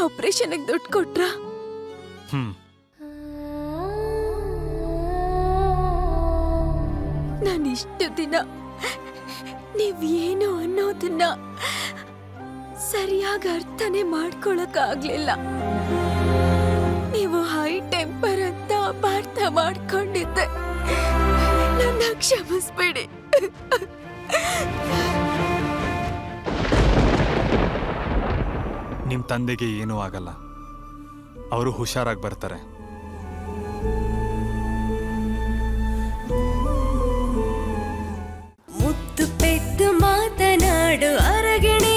ಆಪರೇಷನ್ಗೆ ದುಡ್ಡು ಕೊಟ್ರ ಹ್ಮ್ ನಾನು ಇಷ್ಟು ದಿನ ನೀವೇನು ಅನ್ನೋದನ್ನ ಸರಿಯಾಗಿ ಅರ್ಥನೇ ಮಾಡ್ಕೊಳಕ್ಕಾಗ್ಲಿಲ್ಲ ನೀವು ಹೈ ಟೆಂಪರ್ ಅಂತ ಅಪಾರ್ಥ ಮಾಡ್ಕೊಂಡಿದ್ದೆ ನನ್ನ ಕ್ಷಮಿಸ್ಬೇಡಿ ನಿಮ್ಮ ತಂದೆಗೆ ಏನೂ ಆಗಲ್ಲ ಅವರು ಹುಷಾರಾಗಿ ಬರ್ತಾರೆ ಮುತ್ತು ಪೆದ್ದು ಮಾತನಾಡು ಅರಗಿಣಿ